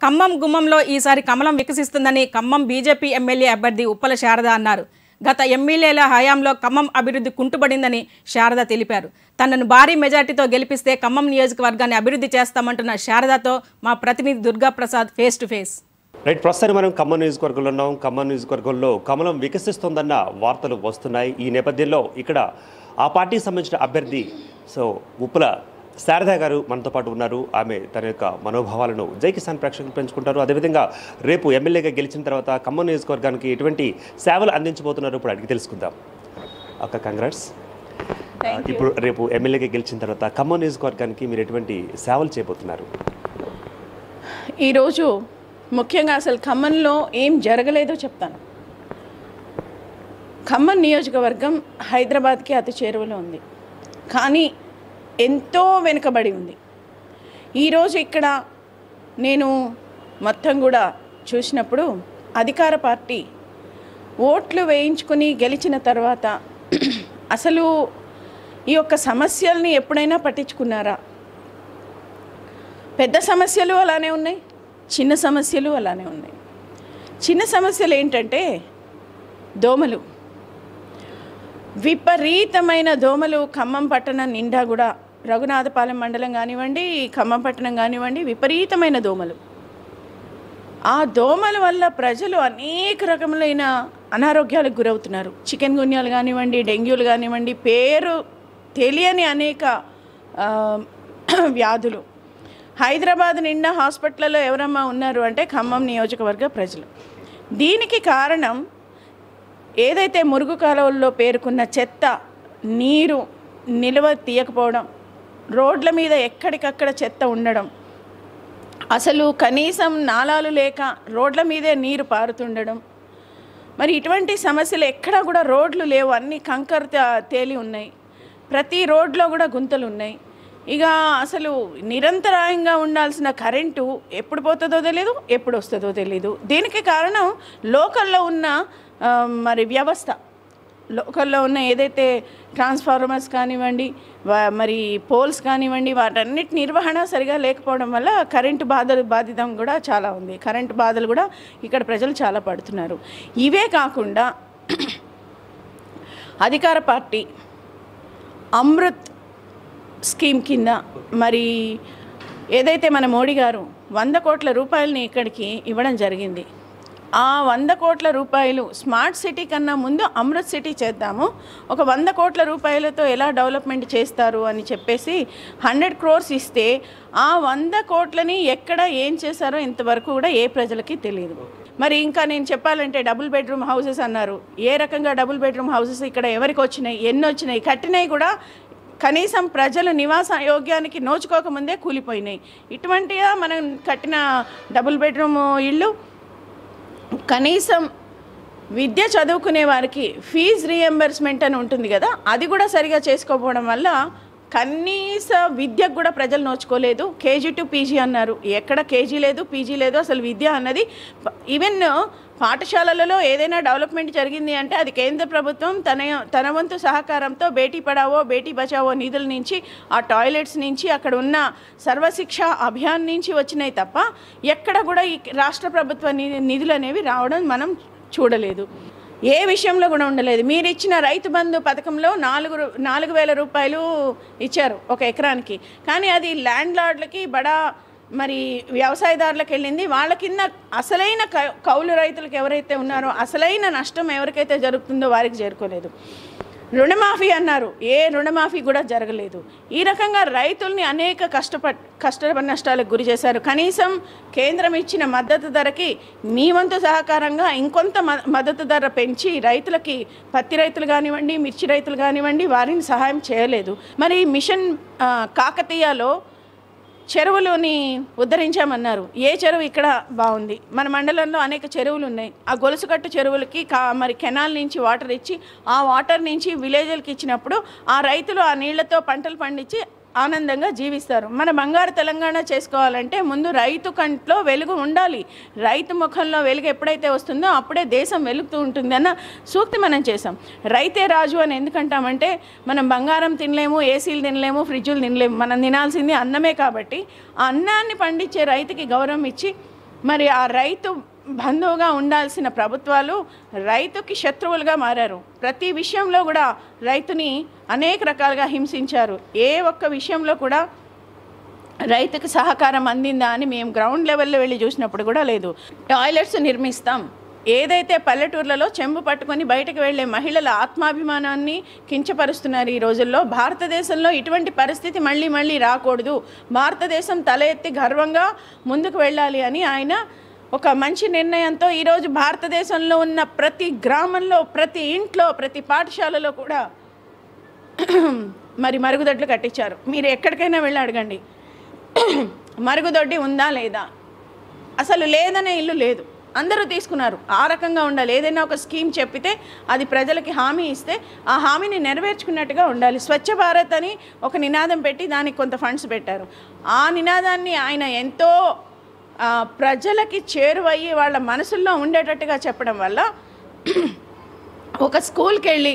ఖమ్మం గుమ్మంలో ఈసారి కమలం వికసిస్తుందని ఖమ్మం బీజేపీ ఎమ్మెల్యే అభ్యర్థి ఉప్పల శారద అన్నారు గత ఎమ్మెల్యేల హయాంలో ఖమ్మం అభివృద్ధి కుంటుపడిందని శారద తెలిపారు తనను భారీ మెజార్టీతో గెలిపిస్తే ఖమ్మం నియోజకవర్గాన్ని అభివృద్ధి చేస్తామంటున్న శారదతో మా ప్రతినిధి Durga Prasad face to face right ప్రస్తుతం మనం ఖమ్మం నియోజకవర్గంలో ఉన్నాం ఖమ్మం నియోజకవర్గంలో కమలం వికసిస్తోందన్న వార్తలు వస్తున్నాయి ఈ నేపథ్యంలో ఇక్కడ ఆ పార్టీకి సంబంధించిన అభ్యర్థి సో ఉప్పుల శారదా గారు మనతో పాటు ఉన్నారు ఆమె తన యొక్క మనోభావాలను జై కిసాన్ ప్రేక్షకులు పెంచుకుంటారు అదేవిధంగా రేపు ఎమ్మెల్యేగా గెలిచిన తర్వాత ఖమ్మం నియోజకవర్గానికి ఎటువంటి సేవలు అందించబోతున్నారు ఇప్పుడు అడిగి తెలుసుకుందాం అక్క కంగ్రాట్స్ ఇప్పుడు రేపు ఎమ్మెల్యేగా గెలిచిన తర్వాత ఖమ్మం నియోజకవర్గానికి మీరు ఎటువంటి సేవలు చేయబోతున్నారు ఈరోజు ముఖ్యంగా అసలు ఖమ్మంలో ఏం జరగలేదో చెప్తాను ఖమ్మం నియోజకవర్గం హైదరాబాద్కి అతి చేరువలో ఉంది కానీ ఎంతో వెనుకబడి ఉంది ఈరోజు ఇక్కడ నేను మొత్తం కూడా చూసినప్పుడు అధికార పార్టీ ఓట్లు వేయించుకుని గెలిచిన తర్వాత అసలు ఈ యొక్క సమస్యల్ని ఎప్పుడైనా పట్టించుకున్నారా పెద్ద సమస్యలు అలానే ఉన్నాయి చిన్న సమస్యలు అలానే ఉన్నాయి చిన్న సమస్యలు ఏంటంటే దోమలు విపరీతమైన దోమలు ఖమ్మం పట్టణం నిండా కూడా రఘునాథపాలెం మండలం కానివ్వండి ఖమ్మం పట్టణం కానివ్వండి విపరీతమైన దోమలు ఆ దోమల వల్ల ప్రజలు అనేక రకములైన అనారోగ్యాలకు గురవుతున్నారు చికెన్ గున్యాలు కానివ్వండి డెంగ్యూలు కానివ్వండి పేరు తెలియని అనేక ఆ, వ్యాధులు హైదరాబాద్ నిండా హాస్పిటల్లో ఎవరమ్మా ఉన్నారు అంటే ఖమ్మం నియోజకవర్గ ప్రజలు దీనికి కారణం ఏదైతే మురుగు కాలువల్లో పేరుకున్న చెత్త నీరు నిల్వ తీయకపోవడం రోడ్ల మీద ఎక్కడికక్కడ చెత్త ఉండడం అసలు కనీసం నాలాలు లేక రోడ్ల మీదే నీరు పారుతుండడం మరి ఇటువంటి సమస్యలు ఎక్కడా కూడా రోడ్లు లేవు అన్ని కంకర తే- తేలి ఉన్నాయి ప్రతి రోడ్లో కూడా గుంతలు ఉన్నాయి ఇక అసలు నిరంతరాయంగా ఉండాల్సిన కరెంటు ఎప్పుడు పోతుందో తెలియదు ఎప్పుడు వస్తుందో తెలియదు దీనికి కారణం లోకల్లో ఉన్న ఆ, మరి వ్యవస్థ లోకల్లో ఉన్న ఏదైతే ట్రాన్స్ఫార్మర్స్ కానివ్వండి వా- మరి పోల్స్ కానివ్వండి వాటన్నిటి నిర్వహణ సరిగా లేకపోవడం వల్ల కరెంటు బాధలు బాధితం కూడా చాలా ఉంది కరెంటు బాధలు కూడా ఇక్కడ ప్రజలు చాలా పడుతున్నారు ఇవే కాకుండా అధికార పార్టీ అమృత్ స్కీమ్ కింద మరి ఏదైతే మన మోడీ గారు వంద కోట్ల రూపాయలని ఇక్కడికి ఇవ్వడం జరిగింది ఆ వంద కోట్ల రూపాయలు స్మార్ట్ సిటీ కన్నా ముందు అమృత్ సిటీ చేద్దాము ఒక వంద కోట్ల రూపాయలతో ఎలా డెవలప్మెంట్ చేస్తారు అని చెప్పేసి హండ్రెడ్ క్రోర్స్ ఇస్తే ఆ వంద కోట్లని ఎక్కడ ఏం చేశారో ఇంతవరకు కూడా ఏ ప్రజలకి తెలియదు మరి ఇంకా నేను చెప్పాలంటే డబుల్ బెడ్రూమ్ హౌసెస్ అన్నారు ఏ రకంగా డబుల్ బెడ్రూమ్ హౌసెస్ ఇక్కడ ఎవరికి వచ్చినాయి ఎన్ని వచ్చినాయి కట్టినాయి కూడా కనీసం ప్రజలు నివాస యోగ్యానికి నోచుకోకముందే కూలిపోయినాయి ఇటువంటిగా మనం కట్టిన డబుల్ బెడ్రూమ్ ఇల్లు కనీసం విద్య చదువుకునే వారికి ఫీజు రీఎంబర్స్మెంట్ అని ఉంటుంది కదా అది కూడా సరిగా చేసుకోకపోవడం వల్ల కనీస విద్యకు కూడా ప్రజలు నోచుకోలేదు కేజీ టు పీజీ అన్నారు ఎక్కడ కేజీ లేదు పీజీ లేదు అసలు విద్య అన్నది ప- ఈవెన్ పాఠశాలలలో ఏదైనా డెవలప్మెంట్ జరిగింది అంటే అది కేంద్ర ప్రభుత్వం తన తన వంతు సహకారంతో బేటీ పడావో బేటీ బచావో నిధుల నుంచి ఆ టాయిలెట్స్ నుంచి అక్కడ ఉన్న సర్వశిక్ష అభియాన్ నుంచి వచ్చినాయి తప్ప ఎక్కడ కూడా ఈ రాష్ట్ర ప్రభుత్వ ని- నిధులు అనేవి రావడం మనం చూడలేదు ఏ విషయంలో కూడా ఉండలేదు మీరు ఇచ్చిన రైతు బంధు పథకంలో నాలుగు రు- నాలుగు వేల రూపాయలు ఇచ్చారు ఒక ఎకరానికి కానీ అది ల్యాండ్ లార్డ్లకి బడా మరి వ్యవసాయదారులకు వెళ్ళింది వాళ్ళ కింద అసలైన కౌ- కౌలు రైతులకు ఎవరైతే ఉన్నారో అసలైన నష్టం ఎవరికైతే జరుగుతుందో వారికి చేరుకోలేదు రుణమాఫీ అన్నారు ఏ రుణమాఫీ కూడా జరగలేదు ఈ రకంగా రైతుల్ని అనేక కష్టప కష్ట నష్టాలకు గురి చేశారు కనీసం కేంద్రం ఇచ్చిన మద్దతు ధరకి మీ వంతు సహకారంగా ఇంకొంత మ- మద్దతు ధర పెంచి రైతులకి పత్తి రైతులు కానివ్వండి మిర్చి రైతులు కానివ్వండి వారిని సహాయం చేయలేదు మరి మిషన్ ఆ, కాకతీయలో చెరువులని ఉద్ధరించామన్నారు ఏ చెరువు ఇక్కడ బాగుంది మన మండలంలో అనేక చెరువులు ఉన్నాయి ఆ గొలుసుకట్టు చెరువులకి కా మరి కెనాల్ నుంచి వాటర్ ఇచ్చి ఆ వాటర్ నుంచి విలేజ్లకి ఇచ్చినప్పుడు ఆ రైతులు ఆ నీళ్లతో పంటలు పండించి ఆనందంగా జీవిస్తారు మన బంగారు తెలంగాణ చేసుకోవాలంటే ముందు రైతు కంట్లో వెలుగు ఉండాలి రైతు ముఖంలో వెలుగు ఎప్పుడైతే వస్తుందో అప్పుడే దేశం వెలుగుతూ ఉంటుంది అన్న సూక్తి మనం చేసాం రైతే రాజు అని ఎందుకంటామంటే మనం బంగారం తినలేము ఏసీలు తినలేము ఫ్రిడ్జులు తినలేము మనం తినాల్సింది అన్నమే కాబట్టి ఆ అన్నాన్ని పండించే రైతుకి గౌరవం ఇచ్చి మరి ఆ రైతు బంధువుగా ఉండాల్సిన ప్రభుత్వాలు రైతుకి శత్రువులుగా మారారు ప్రతి విషయంలో కూడా రైతుని అనేక రకాలుగా హింసించారు ఏ ఒక్క విషయంలో కూడా రైతుకు సహకారం అందిందా అని మేము గ్రౌండ్ లెవెల్లో వెళ్ళి చూసినప్పుడు కూడా లేదు టాయిలెట్స్ నిర్మిస్తాం ఏదైతే పల్లెటూర్లలో చెంబు పట్టుకొని బయటకు వెళ్ళే మహిళల ఆత్మాభిమానాన్ని కించపరుస్తున్నారు ఈ రోజుల్లో భారతదేశంలో ఇటువంటి పరిస్థితి మళ్ళీ మళ్ళీ రాకూడదు భారతదేశం తల ఎత్తి గర్వంగా ముందుకు వెళ్ళాలి అని ఆయన ఒక మంచి నిర్ణయంతో ఈరోజు భారతదేశంలో ఉన్న ప్రతి గ్రామంలో ప్రతి ఇంట్లో ప్రతి పాఠశాలలో కూడా మరి మరుగుదొడ్లు కట్టించారు మీరు ఎక్కడికైనా వెళ్ళి అడగండి మరుగుదొడ్డి ఉందా లేదా అసలు లేదనే ఇల్లు లేదు అందరూ తీసుకున్నారు ఆ రకంగా ఉండాలి ఏదైనా ఒక స్కీమ్ చెప్పితే అది ప్రజలకి హామీ ఇస్తే ఆ హామీని నెరవేర్చుకున్నట్టుగా ఉండాలి స్వచ్ఛ భారత్ అని ఒక నినాదం పెట్టి దానికి కొంత ఫండ్స్ పెట్టారు ఆ నినాదాన్ని ఆయన ఎంతో ఆ, ప్రజలకి చేరువయ్యి వాళ్ళ మనసుల్లో ఉండేటట్టుగా చెప్పడం వల్ల ఒక స్కూల్కి వెళ్ళి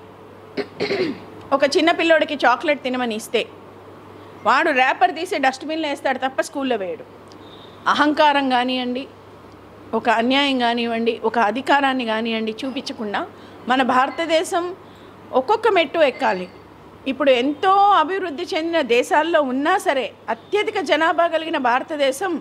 ఒక చిన్న పిల్లోడికి చాక్లెట్ తినమని ఇస్తే వాడు ర్యాపర్ తీసి డస్ట్బిన్లో వేస్తాడు తప్ప స్కూల్లో వేయడు అహంకారం కానివ్వండి ఒక అన్యాయం కానివ్వండి ఒక అధికారాన్ని కానివ్వండి చూపించకుండా మన భారతదేశం ఒక్కొక్క మెట్టు ఎక్కాలి ఇప్పుడు ఎంతో అభివృద్ధి చెందిన దేశాల్లో ఉన్నా సరే అత్యధిక జనాభా కలిగిన భారతదేశం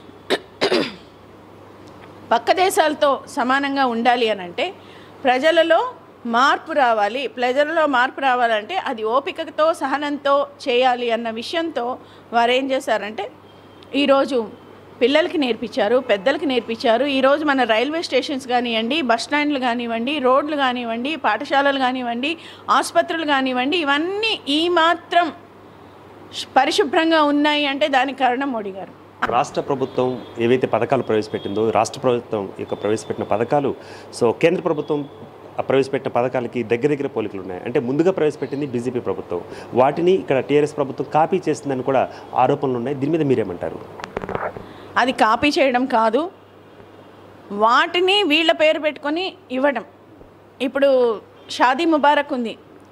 పక్క దేశాలతో సమానంగా ఉండాలి అని అంటే ప్రజలలో మార్పు రావాలి ప్రజలలో మార్పు రావాలంటే అది ఓపికతో సహనంతో చేయాలి అన్న విషయంతో వారు ఏం చేశారంటే ఈరోజు పిల్లలకి నేర్పించారు పెద్దలకి నేర్పించారు ఈరోజు మన రైల్వే స్టేషన్స్ కానివ్వండి బస్ స్టాండ్లు కానివ్వండి రోడ్లు కానివ్వండి పాఠశాలలు కానివ్వండి ఆసుపత్రులు కానివ్వండి ఇవన్నీ ఈ మాత్రం పరిశుభ్రంగా ఉన్నాయి అంటే దానికి కారణం మోడీ గారు రాష్ట్ర ప్రభుత్వం ఏవైతే పథకాలు ప్రవేశపెట్టిందో రాష్ట్ర ప్రభుత్వం యొక్క ప్రవేశపెట్టిన పథకాలు సో కేంద్ర ప్రభుత్వం ఆ ప్రవేశపెట్టిన పథకాలకి దగ్గర దగ్గర పోలికలు ఉన్నాయి అంటే ముందుగా ప్రవేశపెట్టింది బీజేపీ ప్రభుత్వం వాటిని ఇక్కడ టీఆర్ఎస్ ప్రభుత్వం కాపీ చేసిందని కూడా ఆరోపణలు ఉన్నాయి దీని మీద మీరేమంటారు అది కాపీ చేయడం కాదు వాటిని వీళ్ళ పేరు పెట్టుకొని ఇవ్వడం ఇప్పుడు షాదీ ముబారక్ ఉంది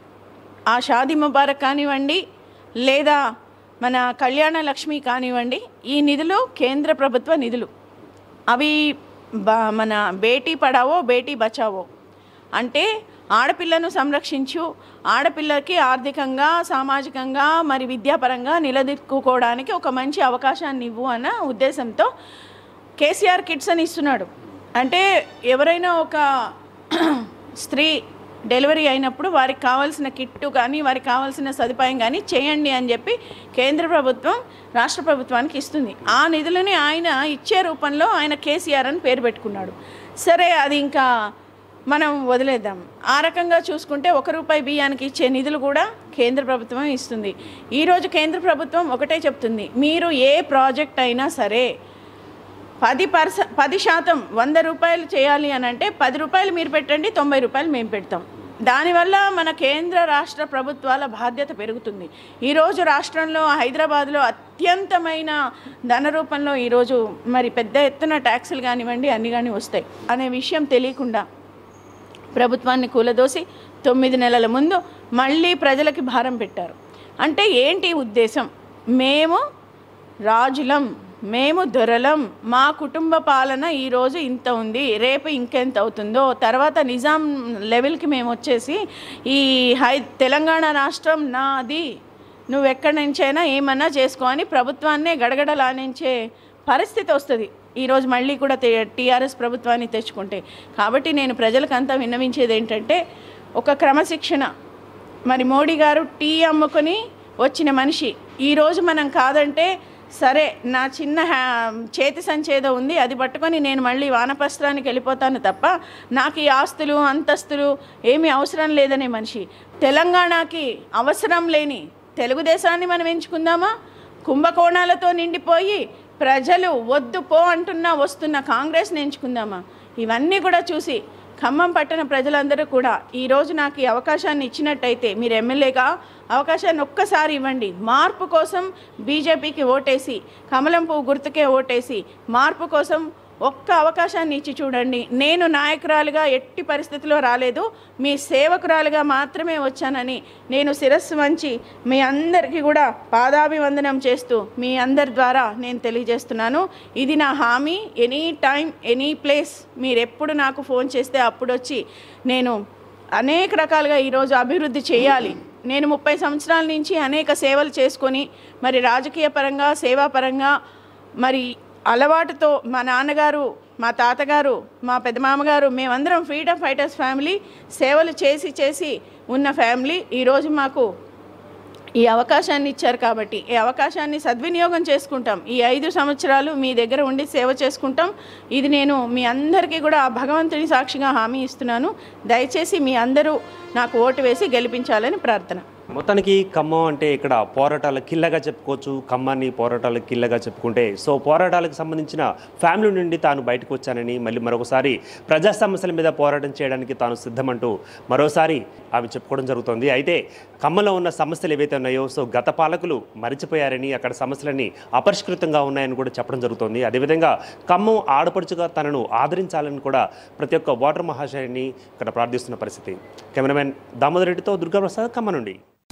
ఆ షాదీ ముబారక్ కానివ్వండి లేదా మన కళ్యాణ లక్ష్మి కానివ్వండి ఈ నిధులు కేంద్ర ప్రభుత్వ నిధులు అవి బ మన బేటీ పడావో బేటీ బచావో అంటే ఆడపిల్లను సంరక్షించు ఆడపిల్లకి ఆర్థికంగా సామాజికంగా మరి విద్యాపరంగా నిలదొక్కుకోవడానికి ఒక మంచి అవకాశాన్ని ఇవ్వు అన్న ఉద్దేశంతో కేసీఆర్ కిట్స్ అని ఇస్తున్నాడు అంటే ఎవరైనా ఒక స్త్రీ డెలివరీ అయినప్పుడు వారికి కావాల్సిన కిట్టు కానీ వారికి కావాల్సిన సదుపాయం కానీ చేయండి అని చెప్పి కేంద్ర ప్రభుత్వం రాష్ట్ర ప్రభుత్వానికి ఇస్తుంది ఆ నిధులని ఆయన ఇచ్చే రూపంలో ఆయన కేసీఆర్ అని పేరు పెట్టుకున్నాడు సరే అది ఇంకా మనం వదిలేద్దాం ఆ రకంగా చూసుకుంటే ఒక రూపాయి బియ్యానికి ఇచ్చే నిధులు కూడా కేంద్ర ప్రభుత్వం ఇస్తుంది ఈరోజు కేంద్ర ప్రభుత్వం ఒకటే చెప్తుంది మీరు ఏ ప్రాజెక్ట్ అయినా సరే పది పర్స పది శాతం వంద రూపాయలు చేయాలి అని అంటే పది రూపాయలు మీరు పెట్టండి తొంభై రూపాయలు మేము పెడతాం దానివల్ల మన కేంద్ర రాష్ట్ర ప్రభుత్వాల బాధ్యత పెరుగుతుంది ఈరోజు రాష్ట్రంలో హైదరాబాద్లో అత్యంతమైన ధన రూపంలో ఈరోజు మరి పెద్ద ఎత్తున ట్యాక్సులు కానివ్వండి అన్ని కానీ వస్తాయి అనే విషయం తెలియకుండా ప్రభుత్వాన్ని కూలదోసి తొమ్మిది నెలల ముందు మళ్ళీ ప్రజలకి భారం పెట్టారు అంటే ఏంటి ఉద్దేశం మేము రాజులం మేము దొరలం మా కుటుంబ పాలన ఈరోజు ఇంత ఉంది రేపు ఇంకెంత అవుతుందో తర్వాత నిజాం లెవెల్కి మేము వచ్చేసి ఈ హై తెలంగాణ రాష్ట్రం నాది నువ్వు ఎక్కడి నుంచైనా ఏమన్నా చేసుకో అని ప్రభుత్వాన్నే గడగడలానించే పరిస్థితి వస్తుంది ఈరోజు మళ్ళీ కూడా టీఆర్ఎస్ ప్రభుత్వాన్ని తెచ్చుకుంటే కాబట్టి నేను ప్రజలకంతా విన్నవించేది ఏంటంటే ఒక క్రమశిక్షణ మరి మోడీ గారు టీ అమ్ముకొని వచ్చిన మనిషి ఈరోజు మనం కాదంటే సరే నా చిన్న హ్యా చేతి సంచేదో ఉంది అది పట్టుకొని నేను మళ్ళీ వానప్రస్థానికి వెళ్ళిపోతాను తప్ప నాకు ఈ ఆస్తులు అంతస్తులు ఏమీ అవసరం లేదనే మనిషి తెలంగాణకి అవసరం లేని తెలుగుదేశాన్ని మనం ఎంచుకుందామా కుంభకోణాలతో నిండిపోయి ప్రజలు వద్దు పో అంటున్నా వస్తున్న కాంగ్రెస్ని ఎంచుకుందామా ఇవన్నీ కూడా చూసి ఖమ్మం పట్టణ ప్రజలందరూ కూడా ఈరోజు నాకు ఈ అవకాశాన్ని ఇచ్చినట్టయితే మీరు ఎమ్మెల్యేగా అవకాశాన్ని ఒక్కసారి ఇవ్వండి మార్పు కోసం బీజేపీకి ఓటేసి కమలం పువ్వు గుర్తుకే ఓటేసి మార్పు కోసం ఒక్క అవకాశాన్ని ఇచ్చి చూడండి నేను నాయకురాలుగా ఎట్టి పరిస్థితిలో రాలేదు మీ సేవకురాలుగా మాత్రమే వచ్చానని నేను శిరస్సు వంచి మీ అందరికీ కూడా పాదాభివందనం చేస్తూ మీ అందరి ద్వారా నేను తెలియజేస్తున్నాను ఇది నా హామీ ఎనీ టైం ఎనీ ప్లేస్ మీరు ఎప్పుడు నాకు ఫోన్ చేస్తే అప్పుడు వచ్చి నేను అనేక రకాలుగా ఈరోజు అభివృద్ధి చేయాలి నేను ముప్పై సంవత్సరాల నుంచి అనేక సేవలు చేసుకొని మరి రాజకీయ పరంగా సేవాపరంగా మరి అలవాటుతో మా నాన్నగారు మా తాతగారు మా పెద్దమామగారు మేమందరం ఫ్రీడమ్ ఫైటర్స్ ఫ్యామిలీ సేవలు చేసి చేసి ఉన్న ఫ్యామిలీ ఈరోజు మాకు ఈ అవకాశాన్ని ఇచ్చారు కాబట్టి ఈ అవకాశాన్ని సద్వినియోగం చేసుకుంటాం ఈ ఐదు సంవత్సరాలు మీ దగ్గర ఉండి సేవ చేసుకుంటాం ఇది నేను మీ అందరికీ కూడా ఆ భగవంతుని సాక్షిగా హామీ ఇస్తున్నాను దయచేసి మీ అందరూ నాకు ఓటు వేసి గెలిపించాలని ప్రార్థన మొత్తానికి ఖమ్మం అంటే ఇక్కడ పోరాటాల కిల్లగా చెప్పుకోవచ్చు ఖమ్మాన్ని పోరాటాల కిల్లగా చెప్పుకుంటే సో పోరాటాలకు సంబంధించిన ఫ్యామిలీ నుండి తాను బయటకు వచ్చానని మళ్ళీ మరొకసారి ప్రజా సమస్యల మీద పోరాటం చేయడానికి తాను సిద్ధమంటూ మరోసారి ఆమె చెప్పుకోవడం జరుగుతోంది అయితే ఖమ్మంలో ఉన్న సమస్యలు ఏవైతే ఉన్నాయో సో గత పాలకులు మరిచిపోయారని అక్కడ సమస్యలన్నీ అపరిష్కృతంగా ఉన్నాయని కూడా చెప్పడం జరుగుతోంది అదేవిధంగా ఖమ్మం ఆడపడుచుగా తనను ఆదరించాలని కూడా ప్రతి ఒక్క ఓటర్ మహాశయాన్ని ఇక్కడ ప్రార్థిస్తున్న పరిస్థితి కెమెరామెన్ దామోదర్ రెడ్డితో దుర్గాప్రసాద్ ఖమ్మం నుండి